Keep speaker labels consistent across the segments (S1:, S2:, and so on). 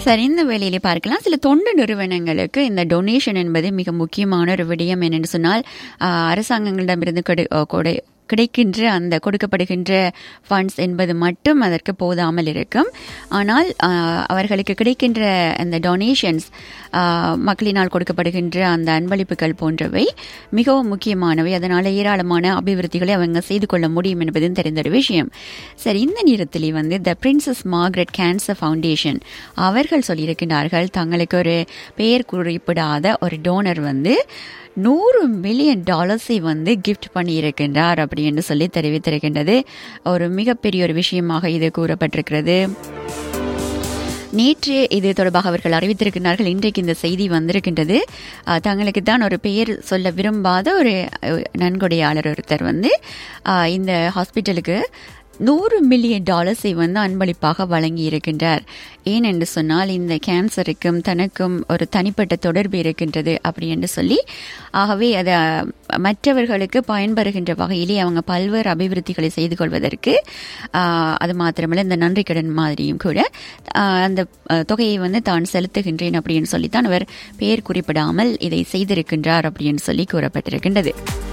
S1: சரி இந்த வேலையிலே பார்க்கலாம் சில தொண்டு நிறுவனங்களுக்கு இந்த டொனேஷன் என்பது மிக முக்கியமான ஒரு விடயம் என்னென்னு சொன்னால் ஆஹ், அரசாங்கங்களிடமிருந்து கொடு- அஹ், கொடை கிடைக்கின்ற அந்த கொடுக்கப்படுகின்ற ஃபண்ட்ஸ் என்பது மட்டும் அதற்கு போதாமல் இருக்கும் ஆனால் ஆஹ், அவர்களுக்கு கிடைக்கின்ற அந்த டொனேஷன்ஸ் மக்களினால் கொடுக்கப்படுகின்ற அந்த அன்பளிப்புகள் போன்றவை மிகவும் முக்கியமானவை அதனால் ஏராளமான அபிவிருத்திகளை அவங்க செய்து கொள்ள முடியும் என்பதும் தெரிந்த ஒரு விஷயம் சரி இந்த நேரத்தில் வந்து the Princess Margaret cancer foundation அவர்கள் சொல்லியிருக்கிறார்கள் தங்களுக்கு ஒரு பெயர் குறிப்பிடாத ஒரு டோனர் வந்து நூறு மில்லியன் டாலர்ஸை வந்து கிஃப்ட் பண்ணியிருக்கின்றார் அப்படின்னு சொல்லி தெரிவித்திருக்கின்றது ஒரு மிகப்பெரிய ஒரு விஷயமாக இது கூறப்பட்டிருக்கிறது நேற்று இது தொடர்பாக அவர்கள் அறிவித்திருக்கிறார்கள் இன்றைக்கு இந்த செய்தி வந்திருக்கின்றது அஹ், தங்களுக்கு தான் ஒரு பெயர் சொல்ல விரும்பாத ஒரு அஹ், நன்கொடையாளர் ஒருத்தர் வந்து அஹ், இந்த ஹாஸ்பிட்டலுக்கு நூறு மில்லியன் டாலர்ஸை வந்து அன்பளிப்பாக வழங்கி இருக்கின்றார் ஏன் என்று சொன்னால் இந்த கேன்சருக்கும் தனக்கும் ஒரு தனிப்பட்ட தொடர்பு இருக்கின்றது அப்படி என்று சொல்லி ஆகவே அதை மற்றவர்களுக்கு பயன்பெறுகின்ற வகையிலே அவங்க பல்வேறு அபிவிருத்திகளை செய்து கொள்வதற்கு ஆஹ், அது மாத்திரமல்ல இந்த நன்றி கடன் மாதிரியும் கூட ஆஹ், அந்த ஆஹ், தொகையை வந்து தான் செலுத்துகின்றேன் அப்படின்னு சொல்லித்தான் அவர் பெயர் குறிப்பிடாமல் இதை செய்திருக்கின்றார் அப்படின்னு சொல்லி கூறப்பட்டிருக்கின்றது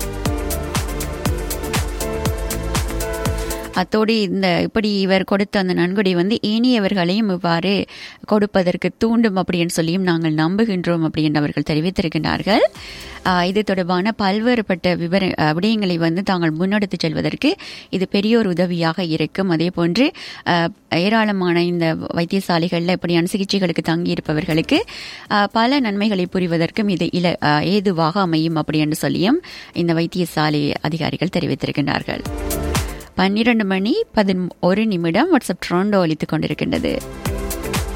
S1: அத்தோடு இந்த இப்படி இவர் கொடுத்த அந்த நன்கொடை வந்து ஏனையவர்களையும் இவ்வாறு கொடுப்பதற்கு தூண்டும் அப்படின்னு சொல்லியும் நாங்கள் நம்புகின்றோம் அப்படின்னு அவர்கள் தெரிவித்திருக்கின்றார்கள் ஆஹ் இது தொடர்பான பல்வேறுபட்ட விவர அஹ் விடயங்களை வந்து தாங்கள் முன்னெடுத்து செல்வதற்கு இது பெரிய ஒரு உதவியாக இருக்கும் அதே போன்று ஆஹ் ஏராளமான இந்த வைத்தியசாலைகளில் இப்படியான சிகிச்சைகளுக்கு தங்கியிருப்பவர்களுக்கு ஆஹ் பல நன்மைகளை புரிவதற்கும் இது இல ஆஹ் ஏதுவாக அமையும் அப்படி என்று சொல்லியும் இந்த வைத்தியசாலை அதிகாரிகள் தெரிவித்திருக்கின்றார்கள் பன்னிரண்டு மணி பதின் ஒரு நிமிடம் வாட்ஸ்அப் ட்ரோண்டோ ஒலித்துக் கொண்டிருக்கின்றது